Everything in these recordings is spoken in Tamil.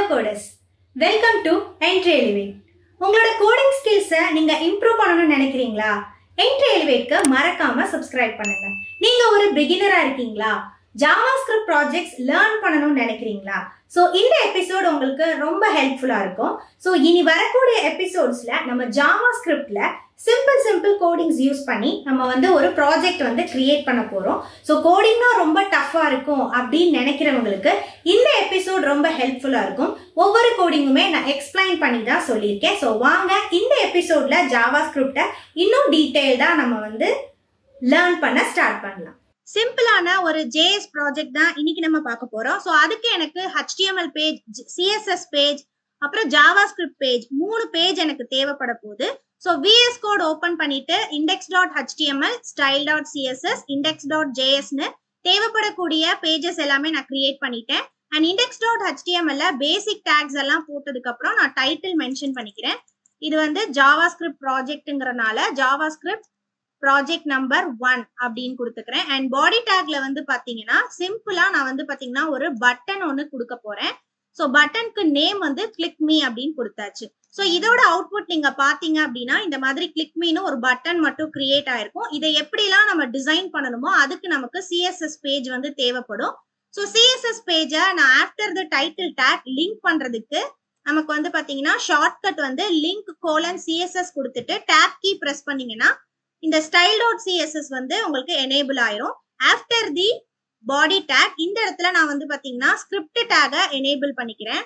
codes welcome to Entri Elevate உங்களோட கோடிங் ஸ்கில்ஸை நீங்க இம்ப்ரூவ் பண்ணணும்னு நினைக்கிறீங்களா என்ட்ரி எலிவேட்க்கு மறக்காம சப்ஸ்கிரைப் பண்ணுங்க நீங்க ஒரு பிகினரா இருக்கீங்களா ஜாவா ஸ்கிரிப்ட் ப்ராஜெக்ட்ஸ் லேர்ன் பண்ணணும்னு நினைக்கிறீங்களா ஸோ இந்த எபிசோட் உங்களுக்கு ரொம்ப ஹெல்ப்ஃபுல்லாக இருக்கும் ஸோ இனி வரக்கூடிய எபிசோட்ஸில் நம்ம ஜாவா ஸ்கிரிப்டில் சிம்பிள் சிம்பிள் கோடிங்ஸ் யூஸ் பண்ணி நம்ம வந்து ஒரு ப்ராஜெக்ட் வந்து கிரியேட் பண்ண போகிறோம் ஸோ கோடிங்னா ரொம்ப டஃப்பாக இருக்கும் அப்படின்னு நினைக்கிறவங்களுக்கு இந்த எபிசோட் ரொம்ப ஹெல்ப்ஃபுல்லாக இருக்கும் ஒவ்வொரு கோடிங்குமே நான் எக்ஸ்பிளைன் பண்ணி தான் சொல்லியிருக்கேன் ஸோ வாங்க இந்த எபிசோடில் ஜாவா ஸ்கிரிப்டை இன்னும் டீட்டெயில்டாக நம்ம வந்து லேர்ன் பண்ண ஸ்டார்ட் பண்ணலாம் சிம்பிளான ஒரு ஜேஎஸ் ப்ராஜெக்ட் தான் இன்னைக்கு நம்ம பார்க்க போறோம் ஸோ அதுக்கு எனக்கு ஹெச்டிஎம்எல் பேஜ் சிஎஸ்எஸ் பேஜ் அப்புறம் ஜாவா ஸ்கிரிப்ட் பேஜ் மூணு பேஜ் எனக்கு தேவைப்பட போகுது ஸோ விஎஸ் கோட் ஓப்பன் பண்ணிட்டு index dot HTML style dot CSS index dot ஜேஎஸ்னு தேவைப்படக்கூடிய பேஜஸ் எல்லாமே நான் கிரியேட் பண்ணிட்டேன் அண்ட் இண்டெக்ஸ் டாட் ஹெச்டிஎம்எல்ல பேசிக் டேக்ஸ் எல்லாம் போட்டதுக்கு அப்புறம் நான் டைட்டில் மென்ஷன் பண்ணிக்கிறேன் இது வந்து ஜாவா ஸ்கிரிப்ட் ப்ராஜெக்ட்ங்கிறனால JavaScript project number one அப்படின்னு கொடுத்துக்கிறேன் அண்ட் பாடி டேக்ல வந்து பாத்தீங்கன்னா சிம்பிளா நான் வந்து பாத்தீங்கன்னா ஒரு பட்டன் ஒன்று கொடுக்க போறேன் ஸோ பட்டனுக்கு நேம் வந்து கிளிக் மீ அப்படின்னு கொடுத்தாச்சு ஸோ இதோட அவுட்புட் நீங்க பாத்தீங்க அப்படின்னா இந்த மாதிரி கிளிக் மீன்னு ஒரு பட்டன் மட்டும் கிரியேட் ஆயிருக்கும் இதை எப்படிலாம் நம்ம டிசைன் பண்ணணுமோ அதுக்கு நமக்கு சிஎஸ்எஸ் பேஜ் வந்து தேவைப்படும் ஸோ சிஎஸ்எஸ் பேஜை நான் after the title tag link பண்றதுக்கு நமக்கு வந்து பாத்தீங்கன்னா ஷார்ட்கட் வந்து லிங்க் கோலன் சிஎஸ்எஸ் கொடுத்துட்டு டேப் கீ ப்ரெஸ் பண்ணீங்கன்னா இந்த ஸ்டைல் டாட் சிஎஸ்எஸ் வந்து உங்களுக்கு எனேபிள் ஆயிரும் ஆஃப்டர் தி பாடி டேக் இந்த இடத்துல நான் வந்து பாத்தீங்கன்னா ஸ்கிரிப்ட் டேகை எனேபிள் பண்ணிக்கிறேன்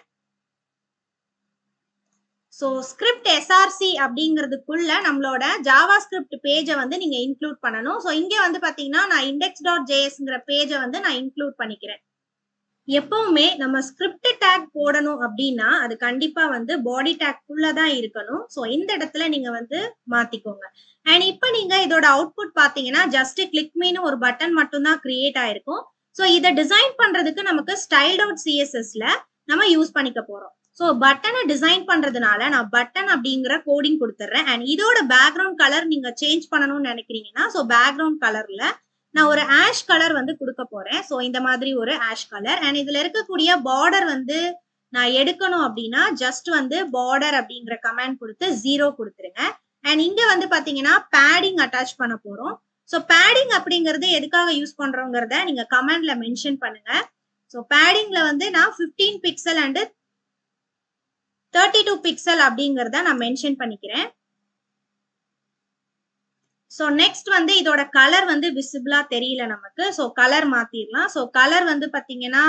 ஸோ ஸ்கிரிப்ட் எஸ்ஆர்சி அப்படிங்கிறதுக்குள்ள நம்மளோட ஜாவா ஸ்கிரிப்ட் பேஜை வந்து நீங்க இன்க்ளூட் பண்ணணும் ஸோ இங்கே வந்து பாத்தீங்கன்னா நான் இண்டெக்ஸ் டாட் ஜேஎஸ்ங்கிற பேஜை வந்து நான் இன்க்ளூட் பண்ணிக்கிறேன் எப்பவுமே நம்ம ஸ்கிரிப்ட் டேக் போடணும் அப்படின்னா அது கண்டிப்பா வந்து பாடி டேக் தான் இருக்கணும் ஸோ இந்த இடத்துல நீங்க வந்து மாத்திக்கோங்க அண்ட் இப்போ நீங்க இதோட அவுட்புட் பாத்தீங்கன்னா ஜஸ்ட் கிளிக் மீனு ஒரு பட்டன் மட்டும் தான் கிரியேட் ஆயிருக்கும் ஸோ இதை டிசைன் பண்றதுக்கு நமக்கு ஸ்டைல் அவுட் சிஎஸ்எஸ்ல நம்ம யூஸ் பண்ணிக்க போறோம் ஸோ பட்டனை டிசைன் பண்றதுனால நான் பட்டன் அப்படிங்கிற கோடிங் கொடுத்துட்றேன் அண்ட் இதோட பேக்ரவுண்ட் கலர் நீங்க சேஞ்ச் பண்ணணும்னு நினைக்கிறீங்கன்னா ஸோ பேக்ரவுண்ட் கலர்ல நான் ஒரு ஆஷ் கலர் வந்து கொடுக்க போறேன் ஸோ இந்த மாதிரி ஒரு ஆஷ் கலர் அண்ட் இதுல இருக்கக்கூடிய பார்டர் வந்து நான் எடுக்கணும் அப்படின்னா ஜஸ்ட் வந்து பார்டர் அப்படிங்கிற கமெண்ட் கொடுத்து ஜீரோ கொடுத்துருங்க அண்ட் இங்க வந்து பாத்தீங்கன்னா பேடிங் அட்டாச் பண்ண போறோம் ஸோ பேடிங் அப்படிங்கிறது எதுக்காக யூஸ் பண்றோங்கிறத நீங்க கமெண்ட்ல மென்ஷன் பண்ணுங்க ஸோ பேடிங்ல வந்து நான் fifteen pixel and thirty two pixel அப்படிங்கிறத நான் மென்ஷன் பண்ணிக்கிறேன் ஸோ நெக்ஸ்ட் வந்து இதோட கலர் வந்து விசிபிளா தெரியல நமக்கு ஸோ கலர் மாத்திரலாம் ஸோ கலர் வந்து பாத்தீங்கன்னா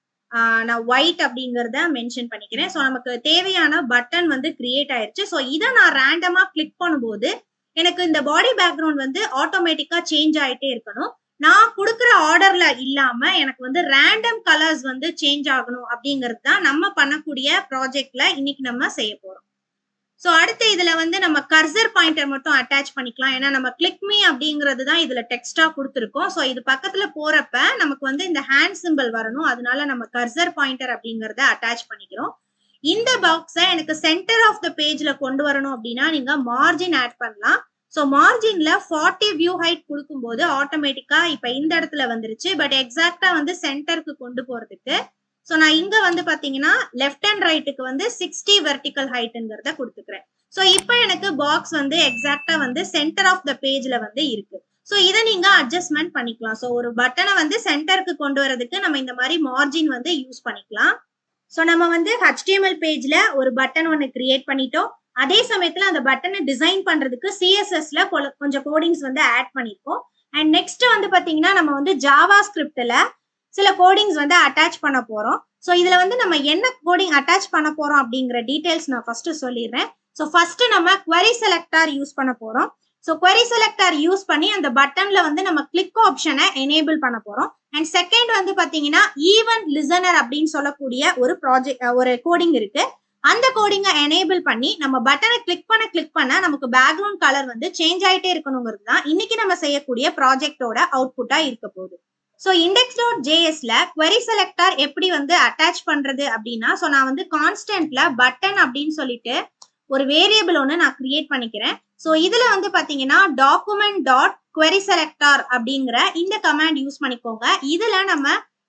நான் ஒயிட் அப்படிங்கிறத மென்ஷன் பண்ணிக்கிறேன் ஸோ நமக்கு தேவையான பட்டன் வந்து கிரியேட் ஆயிருச்சு ஸோ இதை நான் ரேண்டமா கிளிக் பண்ணும்போது எனக்கு இந்த பாடி பேக்ரவுண்ட் வந்து ஆட்டோமேட்டிக்கா சேஞ்ச் ஆயிட்டே இருக்கணும் நான் கொடுக்குற ஆர்டர்ல இல்லாம எனக்கு வந்து ரேண்டம் கலர்ஸ் வந்து சேஞ்ச் ஆகணும் அப்படிங்கிறது தான் நம்ம பண்ணக்கூடிய ப்ராஜெக்ட்ல இன்னைக்கு நம்ம செய்ய போறோம் ஸோ அடுத்து இதுல வந்து நம்ம கர்சர் பாயிண்டர் மட்டும் அட்டாச் பண்ணிக்கலாம் ஏன்னா நம்ம கிளிக் மீ அப்படிங்கிறது தான் இதுல டெக்ஸ்டா கொடுத்துருக்கோம் ஸோ இது பக்கத்துல போறப்ப நமக்கு வந்து இந்த ஹேண்ட் சிம்பிள் வரணும் அதனால நம்ம கர்சர் பாயிண்டர் அப்படிங்கறத அட்டாச் பண்ணிக்கிறோம் இந்த பாக்ஸை எனக்கு சென்டர் ஆஃப் த பேஜ்ல கொண்டு வரணும் அப்படின்னா நீங்க மார்ஜின் ஆட் பண்ணலாம் ஸோ மார்ஜின்ல ஃபார்ட்டி வியூ ஹைட் கொடுக்கும்போது ஆட்டோமேட்டிக்கா இப்ப இந்த இடத்துல வந்துருச்சு பட் எக்ஸாக்டா வந்து சென்டருக்கு கொண்டு போறதுக்கு ஸோ நான் இங்க வந்து பாத்தீங்கன்னா லெஃப்ட் அண்ட் ரைட்டுக்கு வந்து சிக்ஸ்டி வெர்டிக்கல் ஹைட்டுங்கிறத கொடுத்துக்கிறேன் ஸோ இப்போ எனக்கு பாக்ஸ் வந்து எக்ஸாக்டா வந்து சென்டர் ஆஃப் த பேஜ்ல வந்து இருக்கு ஸோ இதை நீங்க அட்ஜஸ்ட்மெண்ட் பண்ணிக்கலாம் ஸோ ஒரு பட்டனை வந்து சென்டருக்கு கொண்டு வரதுக்கு நம்ம இந்த மாதிரி மார்ஜின் வந்து யூஸ் பண்ணிக்கலாம் ஸோ நம்ம வந்து ஹெச்டிஎம்எல் பேஜ்ல ஒரு பட்டன் ஒன்று கிரியேட் பண்ணிட்டோம் அதே சமயத்துல அந்த பட்டனை டிசைன் பண்றதுக்கு சிஎஸ்எஸ்ல கொஞ்சம் கோடிங்ஸ் வந்து ஆட் பண்ணிருக்கோம் அண்ட் நெக்ஸ்ட் வந்து பாத்தீங்கன்னா நம்ம வந்து ஜாவா ஸ்கிரிப்ட்ல சில கோடிங்ஸ் வந்து அட்டாச் பண்ண போறோம் ஸோ இதுல வந்து நம்ம என்ன கோடிங் அட்டாச் பண்ண போறோம் அப்படிங்கிற டீடைல்ஸ் நான் ஃபர்ஸ்ட் சொல்லிடுறேன் ஸோ ஃபர்ஸ்ட் நம்ம குவரி செலக்டார் யூஸ் பண்ண போறோம் ஸோ குவரி செலக்டார் யூஸ் பண்ணி அந்த பட்டன்ல வந்து நம்ம கிளிக் ஆப்ஷனை எனேபிள் பண்ண போறோம் அண்ட் செகண்ட் வந்து பாத்தீங்கன்னா ஈவன் லிசனர் அப்படின்னு சொல்லக்கூடிய ஒரு ப்ராஜெக்ட் ஒரு கோடிங் இருக்கு அந்த கோடிங்கை எனேபிள் பண்ணி நம்ம பட்டனை கிளிக் பண்ண கிளிக் பண்ண நமக்கு பேக்ரவுண்ட் கலர் வந்து சேஞ்ச் ஆயிட்டே இருக்கணுங்கிறது தான் இன்னைக்கு நம்ம செய்யக்கூடிய ப்ராஜெக்டோட அவுட்புட்டா இருக்க போகுது ஸோ இண்டெக்ஸ் டாட் ஜேஎஸ்ல குவரி செலக்டார் எப்படி வந்து அட்டாச் பண்றது அப்படின்னா ஸோ நான் வந்து கான்ஸ்டன்ட்ல பட்டன் அப்படின்னு சொல்லிட்டு ஒரு வேரியபிள் ஒன்று நான் கிரியேட் பண்ணிக்கிறேன் ஸோ இதுல வந்து பாத்தீங்கன்னா டாக்குமெண்ட் டாட் குவரி செலக்டார் அப்படிங்கிற இந்த கமாண்ட் யூஸ் பண்ணிக்கோங்க இதுல நம்ம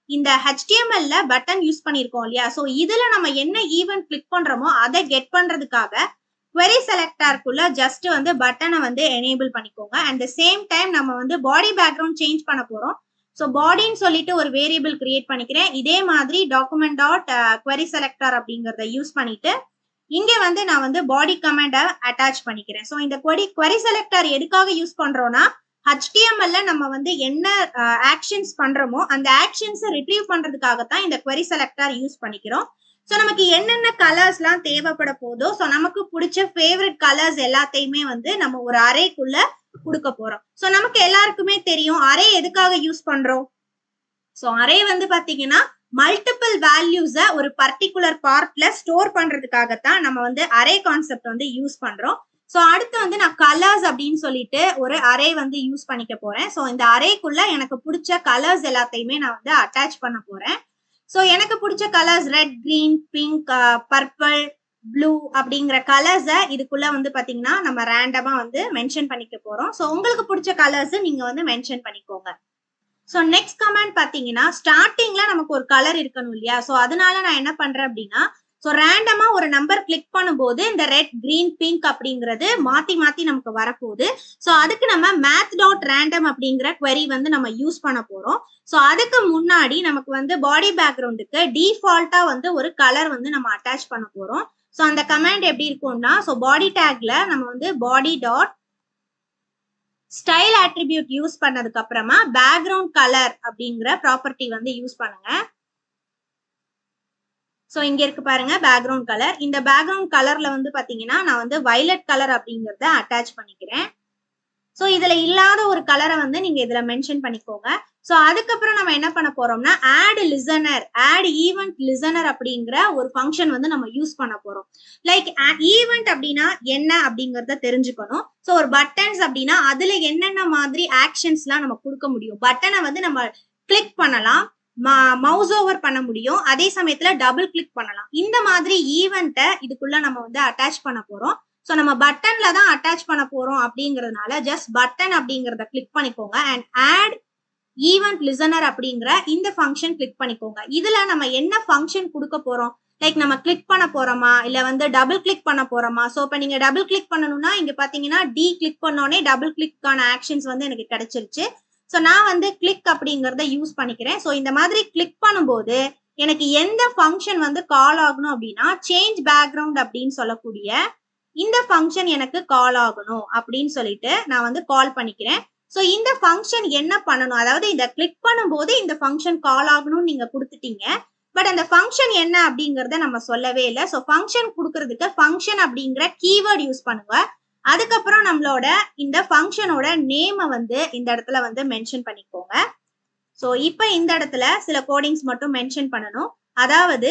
இந்த ஹெச்டிஎம்எல்ல பட்டன் யூஸ் பண்ணியிருக்கோம் இல்லையா ஸோ இதுல நம்ம என்ன ஈவென்ட் கிளிக் பண்றோமோ அதை கெட் பண்றதுக்காக query செலக்டாருக்குள்ள ஜஸ்ட் வந்து பட்டனை வந்து எனேபிள் பண்ணிக்கோங்க அண்ட் த சேம் டைம் நம்ம வந்து பாடி பேக்ரவுண்ட் சேஞ்ச் பண்ண போறோம் ஸோ பாடின்னு சொல்லிட்டு ஒரு வேரியபிள் கிரியேட் பண்ணிக்கிறேன் இதே மாதிரி டாக்குமெண்ட் டாட் query செலக்டார் அப்படிங்கறத யூஸ் பண்ணிட்டு இங்க வந்து நான் வந்து பாடி கமெண்ட அட்டாச் பண்ணிக்கிறேன் ஸோ இந்த query query செலக்டார் எதுக்காக யூஸ் பண்றோம்னா ஹெச்டிஎம்எல்ல நம்ம வந்து என்ன ஆக்ஷன்ஸ் பண்றோமோ அந்த ஆக்ஷன்ஸை ரிட்ரீவ் பண்றதுக்காகத்தான் இந்த query செலக்டார் யூஸ் பண்ணிக்கிறோம் ஸோ நமக்கு என்னென்ன கலர்ஸ்லாம் தேவைப்பட போதோ ஸோ நமக்கு பிடிச்ச ஃபேவரட் கலர்ஸ் எல்லாத்தையுமே வந்து நம்ம ஒரு அறைக்குள்ள கொடுக்க போறோம் ஸோ நமக்கு எல்லாருக்குமே தெரியும் அரே எதுக்காக யூஸ் பண்றோம் ஸோ அரே வந்து பாத்தீங்கன்னா மல்டிபிள் வேல்யூஸ ஒரு பர்டிகுலர் பார்ட்ல ஸ்டோர் பண்றதுக்காகத்தான் நம்ம வந்து அரே கான்செப்ட் வந்து யூஸ் பண்றோம் ஸோ அடுத்து வந்து நான் கலர்ஸ் அப்படின்னு சொல்லிட்டு ஒரு அரே வந்து யூஸ் பண்ணிக்க போறேன் ஸோ இந்த அரேக்குள்ள எனக்கு பிடிச்ச கலர்ஸ் எல்லாத்தையுமே நான் வந்து அட்டாச் பண்ண போறேன் ஸோ எனக்கு பிடிச்ச colours red green pink purple blue அப்படிங்கிற கலர்ஸை இதுக்குள்ள வந்து பாத்தீங்கன்னா நம்ம ரேண்டமா வந்து மென்ஷன் பண்ணிக்க போறோம் ஸோ உங்களுக்கு பிடிச்ச கலர்ஸ் நீங்க வந்து மென்ஷன் பண்ணிக்கோங்க ஸோ நெக்ஸ்ட் கமெண்ட் பாத்தீங்கன்னா ஸ்டார்டிங்ல நமக்கு ஒரு கலர் இருக்கணும் இல்லையா ஸோ அதனால நான் என்ன பண்றேன் அப்படின்னா ஸோ ரேண்டமா ஒரு நம்பர் கிளிக் பண்ணும்போது இந்த ரெட் கிரீன் பிங்க் அப்படிங்கிறது மாத்தி மாத்தி நமக்கு வரப்போகுது ஸோ அதுக்கு நம்ம மேத் டாட் ரேண்டம் அப்படிங்கிற query வந்து நம்ம யூஸ் பண்ண போறோம் ஸோ அதுக்கு முன்னாடி நமக்கு வந்து பாடி பேக்ரவுண்டுக்கு டிஃபால்ட்டா வந்து ஒரு கலர் வந்து நம்ம அட்டாச் பண்ண போறோம் ஸோ அந்த கமாண்ட் எப்படி இருக்கும்னா ஸோ பாடி டேக்ல நம்ம வந்து body dot style attribute use பண்ணதுக்கு அப்புறமா பேக்ரவுண்ட் கலர் அப்படிங்கிற ப்ராப்பர்ட்டி வந்து யூஸ் பண்ணுங்க ஸோ இங்க இருக்கு பாருங்க பேக்ரவுண்ட் கலர் இந்த பேக்ரவுண்ட் கலர்ல வந்து பாத்தீங்கன்னா நான் வந்து வயலட் கலர் அப்படிங்கறத அட்டாச் பண்ணிக்கிறேன் ஸோ இதுல இல்லாத ஒரு கலரை வந்து நீங்க இதுல மென்ஷன் பண்ணிக்கோங்க ஸோ அதுக்கப்புறம் நம்ம என்ன பண்ண போறோம்னா add listener add event listener அப்படிங்கிற ஒரு ஃபங்க்ஷன் வந்து நம்ம யூஸ் பண்ண போறோம் லைக் ஈவெண்ட் அப்படின்னா என்ன அப்படிங்கறத தெரிஞ்சுக்கணும் ஸோ ஒரு பட்டன்ஸ் அப்படின்னா அதுல என்னென்ன மாதிரி ஆக்ஷன்ஸ்லாம் நம்ம கொடுக்க முடியும் பட்டனை வந்து நம்ம கிளிக் பண்ணலாம் மவுஸ் ஓவர் பண்ண முடியும் அதே சமயத்துல டபுள் கிளிக் பண்ணலாம் இந்த மாதிரி ஈவெண்ட்டை இதுக்குள்ள நம்ம வந்து அட்டாச் பண்ண போறோம் ஸோ நம்ம பட்டன்ல தான் அட்டாச் பண்ண போறோம் அப்படிங்கறதுனால ஜஸ்ட் பட்டன் அப்படிங்கறத கிளிக் பண்ணிக்கோங்க அண்ட் ஆட் ஈவெண்ட் லிசனர் அப்படிங்கிற இந்த ஃபங்க்ஷன் கிளிக் பண்ணிக்கோங்க இதுல நம்ம என்ன ஃபங்க்ஷன் கொடுக்க போறோம் லைக் நம்ம கிளிக் பண்ண போறோமா இல்ல வந்து டபுள் கிளிக் பண்ண போறோமா ஸோ இப்போ நீங்க டபுள் கிளிக் பண்ணணும்னா இங்க பாத்தீங்கன்னா டி கிளிக் பண்ணோடனே டபுள் கிளிக்கான ஆக்ஷன்ஸ் வந்து எனக்கு கிடைச்சிருச்சு ஸோ நான் வந்து கிளிக் அப்படிங்கறத யூஸ் பண்ணிக்கிறேன் ஸோ இந்த மாதிரி கிளிக் பண்ணும்போது எனக்கு எந்த ஃபங்க்ஷன் வந்து கால் ஆகணும் அப்படின்னா சேஞ்ச் பேக்ரவுண்ட் அப்படின்னு சொல்லக்கூடிய இந்த ஃபங்க்ஷன் எனக்கு கால் ஆகணும் அப்படின்னு சொல்லிட்டு நான் வந்து கால் பண்ணிக்கிறேன் ஸோ இந்த ஃபங்க்ஷன் என்ன பண்ணணும் அதாவது இந்த கிளிக் பண்ணும்போது இந்த ஃபங்க்ஷன் கால் ஆகணும்னு நீங்க கொடுத்துட்டீங்க பட் அந்த ஃபங்க்ஷன் என்ன அப்படிங்கறத நம்ம சொல்லவே இல்லை ஸோ ஃபங்க்ஷன் கொடுக்கறதுக்கு ஃபங்க்ஷன் அப்படிங்கிற கீவேர்ட் யூஸ் பண்ணுங்க அதுக்கப்புறம் நம்மளோட இந்த ஃபங்க்ஷனோட நேமை வந்து இந்த இடத்துல வந்து மென்ஷன் பண்ணிக்கோங்க ஸோ இப்போ இந்த இடத்துல சில கோடிங்ஸ் மட்டும் மென்ஷன் பண்ணணும் அதாவது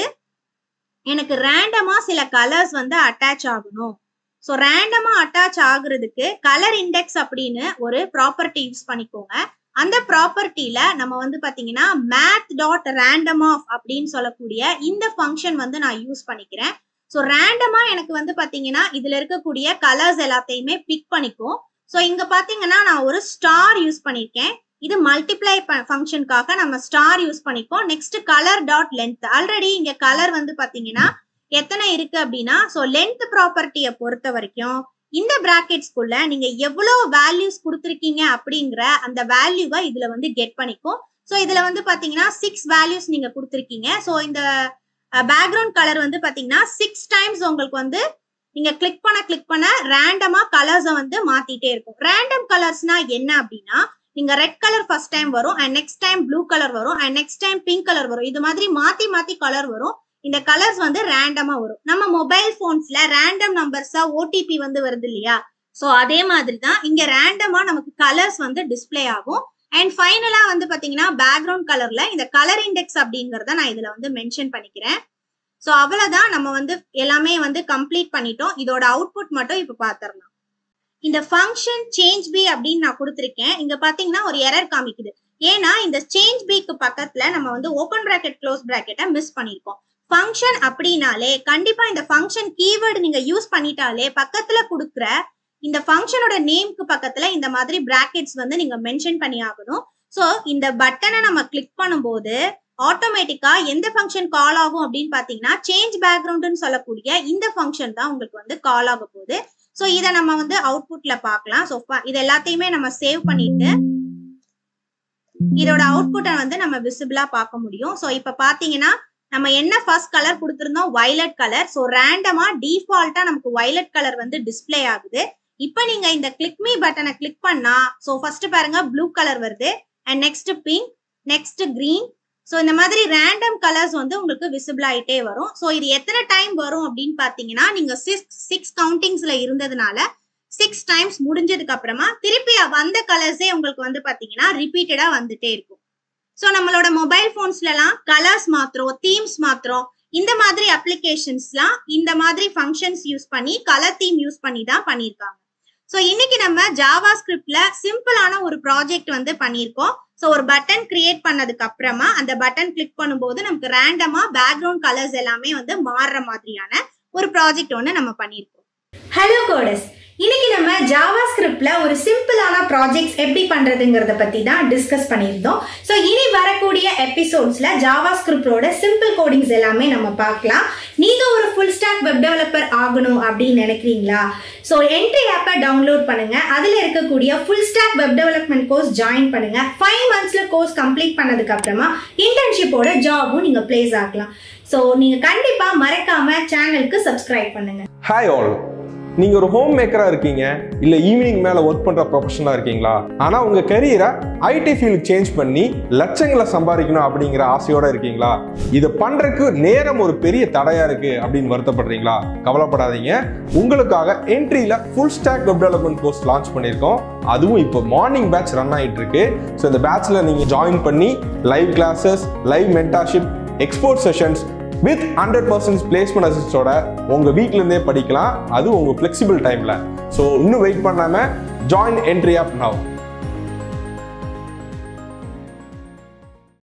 எனக்கு ரேண்டமா சில கலர்ஸ் வந்து அட்டாச் ஆகணும் ஸோ ரேண்டமா அட்டாச் ஆகுறதுக்கு கலர் இண்டெக்ஸ் அப்படின்னு ஒரு ப்ராப்பர்ட்டி யூஸ் பண்ணிக்கோங்க அந்த ப்ராப்பர்ட்டியில நம்ம வந்து பாத்தீங்கன்னா மேத் டாட் ரேண்டம் ஆஃப் அப்படின்னு சொல்லக்கூடிய இந்த ஃபங்க்ஷன் வந்து நான் யூஸ் பண்ணிக்கிறேன் ஸோ ரேண்டமா எனக்கு வந்து பாத்தீங்கன்னா இதுல இருக்கக்கூடிய கலர்ஸ் எல்லாத்தையுமே பிக் பண்ணிக்கும் ஸோ இங்க பாத்தீங்கன்னா நான் ஒரு ஸ்டார் யூஸ் பண்ணிருக்கேன் இது மல்டிப்ளை ஃபங்க்ஷனுக்காக நம்ம ஸ்டார் யூஸ் பண்ணிக்கோம் next colour dot length already இங்க கலர் வந்து பாத்தீங்கன்னா எத்தனை இருக்கு அப்படின்னா ஸோ லென்த் ப்ராப்பர்ட்டியை பொறுத்த வரைக்கும் இந்த பிராக்கெட்ஸ்குள்ள நீங்க எவ்வளவு வேல்யூஸ் கொடுத்துருக்கீங்க அப்படிங்கிற அந்த வேல்யூவை இதுல வந்து கெட் பண்ணிக்கும் ஸோ இதுல வந்து பாத்தீங்கன்னா சிக்ஸ் வேல்யூஸ் நீங்க கொடுத்துருக்கீங்க ஸோ இந்த பேக்ரவுண்ட் கலர் வந்து பாத்தீங்கன்னா சிக்ஸ் டைம்ஸ் உங்களுக்கு வந்து நீங்க கிளிக் பண்ண கிளிக் பண்ண ரேண்டமா கலர்ஸை வந்து மாத்திட்டே இருக்கும் ரேண்டம் கலர்ஸ்னா என்ன அப்படின்னா நீங்க ரெட் கலர் ஃபர்ஸ்ட் டைம் வரும் and next time blue colour வரும் and next time pink colour வரும் இது மாதிரி மாத்தி மாத்தி கலர் வரும் இந்த கலர்ஸ் வந்து ரேண்டமா வரும் நம்ம மொபைல் போன்ஸ்ல ரேண்டம் நம்பர்ஸா ஓடிபி வந்து வருது இல்லையா சோ அதே மாதிரி தான் இங்க ரேண்டமா நமக்கு கலர்ஸ் வந்து டிஸ்பிளே ஆகும் அண்ட் ஃபைனலா வந்து பாத்தீங்கன்னா பேக்ரவுண்ட் கலர்ல இந்த கலர் இண்டெக்ஸ் அப்படிங்கறத நான் இதுல வந்து மென்ஷன் பண்ணிக்கிறேன் ஸோ அவ்வளவுதான் நம்ம வந்து எல்லாமே வந்து கம்ப்ளீட் பண்ணிட்டோம் இதோட அவுட்புட் மட்டும் இப்ப பாத்திரலாம் இந்த ஃபங்க்ஷன் சேஞ்ச் பி அப்படின்னு நான் கொடுத்துருக்கேன் இங்க பாத்தீங்கன்னா ஒரு எரர் காமிக்குது ஏன்னா இந்த சேஞ்ச் பிக்கு பக்கத்துல நம்ம வந்து ஓப்பன் பிராக்கெட் க்ளோஸ் பிராக்கெட்டை மிஸ் பண்ணிருக்கோம் ஃபங்க்ஷன் அப்படின்னாலே கண்டிப்பா இந்த ஃபங்க்ஷன் கீவேர்டு நீங்க யூஸ் பண்ணிட்டாலே பக்கத்துல கொடுக்குற இந்த ஃபங்க்ஷனோட நேம்க்கு பக்கத்துல இந்த மாதிரி பிராக்கெட்ஸ் வந்து நீங்க மென்ஷன் பண்ணி ஆகணும் ஸோ இந்த பட்டனை நம்ம கிளிக் பண்ணும்போது ஆட்டோமேட்டிக்கா எந்த ஃபங்க்ஷன் கால் ஆகும் அப்படின்னு பாத்தீங்கன்னா சேஞ்ச் பேக்ரவுண்ட்னு சொல்லக்கூடிய இந்த ஃபங்க்ஷன் தான் உங்களுக்கு வந்து கால் ஆக போகுது ஸோ இதை நம்ம வந்து அவுட்புட்ல பார்க்கலாம் ஸோ இது எல்லாத்தையுமே நம்ம சேவ் பண்ணிட்டு இதோட அவுட்புட்டை வந்து நம்ம விசிபிளா பார்க்க முடியும் ஸோ இப்போ பாத்தீங்கன்னா நம்ம என்ன ஃபர்ஸ்ட் கலர் கொடுத்துருந்தோம் வயலட் கலர் ஸோ ரேண்டமா டிஃபால்ட்டா நமக்கு வயலட் கலர் வந்து டிஸ்பிளே ஆகுது இப்போ நீங்க இந்த கிளிக் மீ பட்டனை கிளிக் பண்ணா ஸோ ஃபர்ஸ்ட் பாருங்க ப்ளூ கலர் வருது and next pink next green so இந்த மாதிரி ரேண்டம் கலர்ஸ் வந்து உங்களுக்கு விசிபிள் ஆயிட்டே வரும் ஸோ இது எத்தனை டைம் வரும் அப்படின்னு பாத்தீங்கன்னா நீங்க சிக்ஸ் சிக்ஸ் கவுண்டிங்ஸ்ல இருந்ததுனால சிக்ஸ் டைம்ஸ் முடிஞ்சதுக்கு அப்புறமா திருப்பி வந்த கலர்ஸே உங்களுக்கு வந்து பாத்தீங்கன்னா ரிப்பீட்டடா வந்துட்டே இருக்கும் ஸோ நம்மளோட மொபைல் போன்ஸ்லலாம் கலர்ஸ் மாத்திரம் தீம்ஸ் மாத்திரம் இந்த மாதிரி அப்ளிகேஷன்ஸ்லாம் இந்த மாதிரி ஃபங்க்ஷன்ஸ் யூஸ் பண்ணி கலர் தீம் யூஸ் பண்ணி தான் பண்ணியிருக்காங்க ஸோ இன்னைக்கு நம்ம ஜாவா ஸ்கிரிப்ட்ல சிம்பிளான ஒரு ப்ராஜெக்ட் வந்து பண்ணியிருக்கோம் ஸோ ஒரு பட்டன் கிரியேட் பண்ணதுக்கு அப்புறமா அந்த பட்டன் கிளிக் பண்ணும்போது நமக்கு ரேண்டமா பேக்ரவுண்ட் கலர்ஸ் எல்லாமே வந்து மாறுற மாதிரியான ஒரு ப்ராஜெக்ட் ஒன்று நம்ம பண்ணியிருக்கோம் ஹலோ கோடஸ் இன்னைக்கு நம்ம ஜாவா ஸ்கிரிப்ட்ல ஒரு சிம்பிளான ப்ராஜெக்ட்ஸ் எப்படி பண்றதுங்கிறத பத்தி தான் டிஸ்கஸ் பண்ணியிருந்தோம் ஸோ இனி வரக்கூடிய எபிசோட்ஸ்ல ஜாவா ஸ்கிரிப்டோட சிம்பிள் கோடிங்ஸ் எல்லாமே நம்ம பார்க்கலாம் நீங்க ஒரு ஃபுல் ஸ்டாக் வெப் டெவலப்பர் ஆகணும் அப்படின்னு நினைக்கிறீங்களா ஸோ என்ட்ரி ஆப்பை டவுன்லோட் பண்ணுங்க அதுல இருக்கக்கூடிய full stack web development course join பண்ணுங்க ஃபைவ் மந்த்ஸ்ல கோர்ஸ் கம்ப்ளீட் பண்ணதுக்கு அப்புறமா இன்டர்ன்ஷிப்போட ஜாபும் நீங்க பிளேஸ் ஆகலாம் ஸோ நீங்க கண்டிப்பா மறக்காம சேனலுக்கு சப்ஸ்கிரைப் பண்ணுங்க ஹாய் ஆல் நீங்கள் ஒரு ஹோம் மேக்கராக இருக்கீங்க இல்லை ஈவினிங் மேலே ஒர்க் பண்ணுற ப்ரொஃபஷனாக இருக்கீங்களா ஆனால் உங்கள் கரியரை ஐடி ஃபீல்டு சேஞ்ச் பண்ணி லட்சங்களை சம்பாதிக்கணும் அப்படிங்கிற ஆசையோடு இருக்கீங்களா இதை பண்ணுறதுக்கு நேரம் ஒரு பெரிய தடையாக இருக்குது அப்படின்னு வருத்தப்படுறீங்களா கவலைப்படாதீங்க உங்களுக்காக என்ட்ரியில் full stack web development course launch பண்ணியிருக்கோம் அதுவும் இப்போ மார்னிங் பேட்ச் ரன் ஆகிட்டு இருக்கு ஸோ இந்த பேட்ச்சில் நீங்கள் ஜாயின் பண்ணி live classes live mentorship expert sessions with hundred percent placement அசிஸ்டோட உங்கள் வீட்டிலேருந்தே படிக்கலாம் அது உங்கள் ஃப்ளெக்சிபிள் டைமில் ஸோ இன்னும் வெயிட் பண்ணாமல் ஜாயின் என்ட்ரி ஆப் நவ்